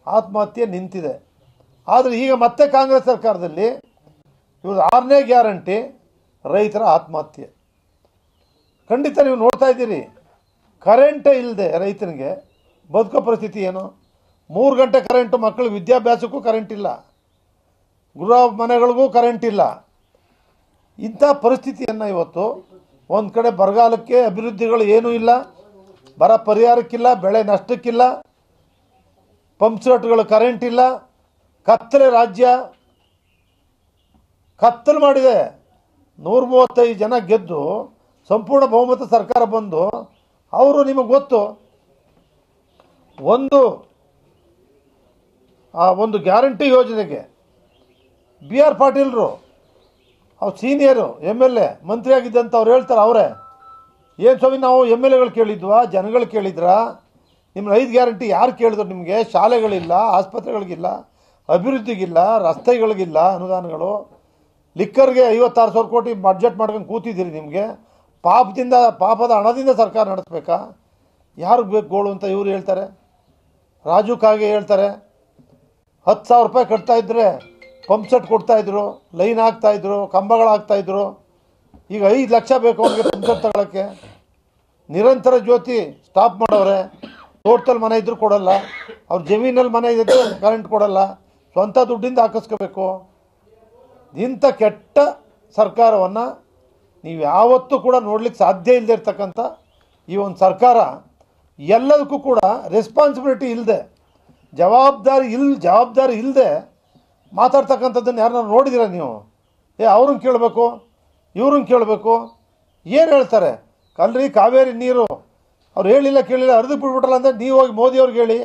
ಆತ್ಮಹತ್ಯೆ ನಿಂತಿದೆ ಆದರೆ ಈಗ ಮತ್ತೆ ಕಾಂಗ್ರೆಸ್ ಸರ್ಕಾರದಲ್ಲಿ ಇವ್ರದ್ದು ಆರನೇ ಗ್ಯಾರಂಟಿ ರೈತರ ಆತ್ಮಹತ್ಯೆ ಖಂಡಿತ ನೀವು ನೋಡ್ತಾ ಇದ್ದೀರಿ ಕರೆಂಟೇ ಇಲ್ಲದೆ ರೈತನಿಗೆ ಬದುಕೋ ಪರಿಸ್ಥಿತಿ ಏನು ಮೂರು ಗಂಟೆ ಕರೆಂಟು ಮಕ್ಕಳು ವಿದ್ಯಾಭ್ಯಾಸಕ್ಕೂ ಕರೆಂಟ್ ಇಲ್ಲ ಗೃಹ ಮನೆಗಳಿಗೂ ಕರೆಂಟ್ ಇಲ್ಲ ಇಂಥ ಪರಿಸ್ಥಿತಿಯನ್ನು ಇವತ್ತು ಒಂದು ಕಡೆ ಬರಗಾಲಕ್ಕೆ ಅಭಿವೃದ್ಧಿಗಳು ಏನೂ ಇಲ್ಲ ಬರ ಪರಿಹಾರಕ್ಕಿಲ್ಲ ಬೆಳೆ ನಷ್ಟಕ್ಕಿಲ್ಲ ಪಂಪ್ ಸೆಟ್ಗಳು ಕರೆಂಟ್ ಇಲ್ಲ ಕತ್ತಲೆ ರಾಜ್ಯ ಕತ್ತಲು ಮಾಡಿದೆ ನೂರ ಮೂವತ್ತೈದು ಜನ ಗೆದ್ದು ಸಂಪೂರ್ಣ ಬಹುಮತ ಸರ್ಕಾರ ಬಂದು ಅವರು ನಿಮಗೆ ಗೊತ್ತು ಒಂದು ಆ ಒಂದು ಗ್ಯಾರಂಟಿ ಯೋಜನೆಗೆ ಬಿ ಆರ್ ಪಾಟೀಲ್ರು ಅವ್ರು ಸೀನಿಯರು ಎಮ್ ಎಲ್ ಎ ಮಂತ್ರಿ ಆಗಿದ್ದಂತ ಅವ್ರು ಹೇಳ್ತಾರೆ ಅವರೇ ಏನು ಸ್ವಾಮಿ ನಾವು ಎಮ್ ಎಲ್ ಎಗಳು ಕೇಳಿದ್ವಾ ಜನಗಳು ಕೇಳಿದ್ರಾ ನಿಮ್ಮ ಐದು ಗ್ಯಾರಂಟಿ ಯಾರು ಕೇಳಿದ್ರು ನಿಮಗೆ ಶಾಲೆಗಳಿಲ್ಲ ಆಸ್ಪತ್ರೆಗಳಿಗಿಲ್ಲ ಅಭಿವೃದ್ಧಿಗಿಲ್ಲ ರಸ್ತೆಗಳಿಗಿಲ್ಲ ಅನುದಾನಗಳು ಲಿಕ್ಕರ್ಗೆ ಐವತ್ತಾರು ಸಾವಿರ ಕೋಟಿ ಬಡ್ಜೆಟ್ ಮಾಡ್ಕೊಂಡು ಕೂತಿದ್ದೀರಿ ನಿಮಗೆ ಪಾಪದಿಂದ ಪಾಪದ ಹಣದಿಂದ ಸರ್ಕಾರ ನಡೆಸ್ಬೇಕಾ ಯಾರಿಗೆ ಬೇಕು ಗೋಳು ಅಂತ ಇವ್ರು ಹೇಳ್ತಾರೆ ರಾಜು ಕಾಗೆ ಹೇಳ್ತಾರೆ ಹತ್ತು ಸಾವಿರ ರೂಪಾಯಿ ಕಟ್ತಾ ಇದ್ರೆ ಪಂಪ್ ಸೆಟ್ ಕೊಡ್ತಾಯಿದ್ರು ಲೈನ್ ಹಾಕ್ತಾಯಿದ್ರು ಕಂಬಗಳು ಹಾಕ್ತಾಯಿದ್ರು ಈಗ ಐದು ಲಕ್ಷ ಬೇಕು ಅವ್ರಿಗೆ ಪಂಪ್ ಸೆಟ್ ತಗೊಳಕ್ಕೆ ನಿರಂತರ ಜ್ಯೋತಿ ಸ್ಟಾಪ್ ಮಾಡವ್ರೆ ತೋಟದಲ್ಲಿ ಮನೆ ಇದ್ರೂ ಕೊಡಲ್ಲ ಅವ್ರ ಜಮೀನಲ್ಲಿ ಮನೆ ಇದ್ದರೆ ಕರೆಂಟ್ ಕೊಡಲ್ಲ ಸ್ವಂತ ದುಡ್ಡಿಂದ ಹಾಕಿಸ್ಕೋಬೇಕು ಇಂಥ ಕೆಟ್ಟ ಸರ್ಕಾರವನ್ನು ನೀವು ಯಾವತ್ತೂ ಕೂಡ ನೋಡ್ಲಿಕ್ಕೆ ಸಾಧ್ಯ ಇಲ್ಲದೆ ಇರ್ತಕ್ಕಂಥ ಈ ಒಂದು ಸರ್ಕಾರ ಎಲ್ಲದಕ್ಕೂ ಕೂಡ ರೆಸ್ಪಾನ್ಸಿಬಿಲಿಟಿ ಇಲ್ಲದೆ ಜವಾಬ್ದಾರಿ ಇಲ್ ಜವಾಬ್ದಾರಿ ಇಲ್ಲದೆ ಮಾತಾಡ್ತಕ್ಕಂಥದ್ದನ್ನು ಯಾರನ್ನ ನೋಡಿದ್ದೀರ ನೀವು ಏ ಅವ್ರನ್ನ ಕೇಳಬೇಕು ಇವ್ರನ್ನ ಕೇಳಬೇಕು ಏನು ಹೇಳ್ತಾರೆ ಕಲ್ರಿ ಕಾವೇರಿ ನೀರು ಅವ್ರು ಹೇಳಿಲ್ಲ ಕೇಳಿಲ್ಲ ಹರಿದು ಬಿಟ್ಬಿಟ್ರಲ್ಲ ಅಂದರೆ ನೀವು ಹೋಗಿ ಮೋದಿಯವ್ರಿಗೆ ಹೇಳಿ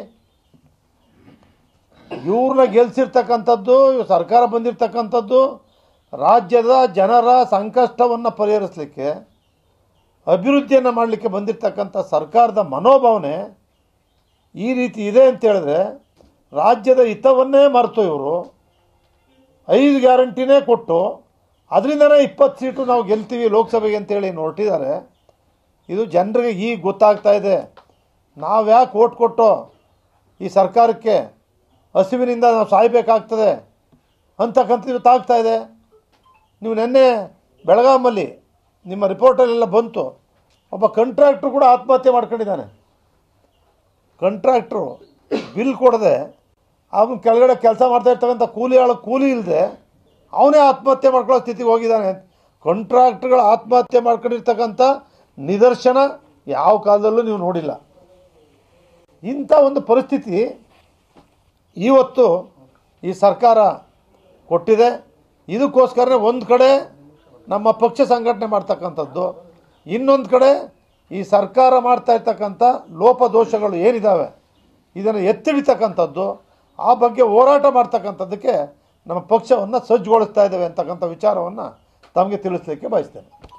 ಇವ್ರನ್ನ ಗೆಲ್ಸಿರ್ತಕ್ಕಂಥದ್ದು ಇವ್ರ ಸರ್ಕಾರ ಬಂದಿರತಕ್ಕಂಥದ್ದು ರಾಜ್ಯದ ಜನರ ಸಂಕಷ್ಟವನ್ನು ಪರಿಹರಿಸಲಿಕ್ಕೆ ಅಭಿವೃದ್ಧಿಯನ್ನು ಮಾಡಲಿಕ್ಕೆ ಬಂದಿರತಕ್ಕಂಥ ಸರ್ಕಾರದ ಮನೋಭಾವನೆ ಈ ರೀತಿ ಇದೆ ಅಂತ ಹೇಳಿದ್ರೆ ರಾಜ್ಯದ ಹಿತವನ್ನೇ ಮರೆತು ಇವರು ಐದು ಗ್ಯಾರಂಟಿನೇ ಕೊಟ್ಟು ಅದರಿಂದನೇ ಇಪ್ಪತ್ತು ಸೀಟು ನಾವು ಗೆಲ್ತೀವಿ ಲೋಕಸಭೆಗೆ ಅಂತೇಳಿ ಹೊರಟಿದ್ದಾರೆ ಇದು ಜನರಿಗೆ ಈಗ ಗೊತ್ತಾಗ್ತಾ ಇದೆ ನಾವು ಯಾಕೆ ಓಟ್ ಕೊಟ್ಟು ಈ ಸರ್ಕಾರಕ್ಕೆ ಹಸಿವಿನಿಂದ ನಾವು ಸಾಯಬೇಕಾಗ್ತದೆ ಅಂತಕ್ಕಂಥದ್ದು ಗೊತ್ತಾಗ್ತಾ ಇದೆ ನೀವು ನಿನ್ನೆ ಬೆಳಗಾಮಲ್ಲಿ ನಿಮ್ಮ ರಿಪೋರ್ಟಲ್ಲೆಲ್ಲ ಬಂತು ಒಬ್ಬ ಕಂಟ್ರಾಕ್ಟ್ರು ಕೂಡ ಆತ್ಮಹತ್ಯೆ ಮಾಡ್ಕೊಂಡಿದ್ದಾನೆ ಕಂಟ್ರಾಕ್ಟ್ರು ಬಿಲ್ ಕೊಡದೆ ಅವನ ಕೆಳಗಡೆ ಕೆಲಸ ಮಾಡ್ತಾ ಇರ್ತಕ್ಕಂಥ ಕೂಲಿ ಆಳು ಕೂಲಿ ಇಲ್ಲದೆ ಅವನೇ ಆತ್ಮಹತ್ಯೆ ಮಾಡ್ಕೊಳ್ಳೋ ಸ್ಥಿತಿಗೆ ಹೋಗಿದ್ದಾನೆ ಕಾಂಟ್ರಾಕ್ಟ್ಗಳು ಆತ್ಮಹತ್ಯೆ ಮಾಡ್ಕೊಂಡಿರ್ತಕ್ಕಂಥ ನಿದರ್ಶನ ಯಾವ ಕಾಲದಲ್ಲೂ ನೀವು ನೋಡಿಲ್ಲ ಇಂಥ ಒಂದು ಪರಿಸ್ಥಿತಿ ಇವತ್ತು ಈ ಸರ್ಕಾರ ಕೊಟ್ಟಿದೆ ಇದಕ್ಕೋಸ್ಕರನೇ ಒಂದು ಕಡೆ ನಮ್ಮ ಪಕ್ಷ ಸಂಘಟನೆ ಮಾಡ್ತಕ್ಕಂಥದ್ದು ಇನ್ನೊಂದು ಕಡೆ ಈ ಸರ್ಕಾರ ಮಾಡ್ತಾ ಇರ್ತಕ್ಕಂಥ ಲೋಪದೋಷಗಳು ಏನಿದ್ದಾವೆ ಇದನ್ನು ಎತ್ತಿಡಿತಕ್ಕಂಥದ್ದು ಆ ಬಗ್ಗೆ ಹೋರಾಟ ಮಾಡ್ತಕ್ಕಂಥದ್ದಕ್ಕೆ ನಮ್ಮ ಪಕ್ಷವನ್ನು ಸಜ್ಜುಗೊಳಿಸ್ತಾ ಇದ್ದೇವೆ ಅಂತಕ್ಕಂಥ ವಿಚಾರವನ್ನು ತಮಗೆ ತಿಳಿಸ್ಲಿಕ್ಕೆ ಬಯಸ್ತೇನೆ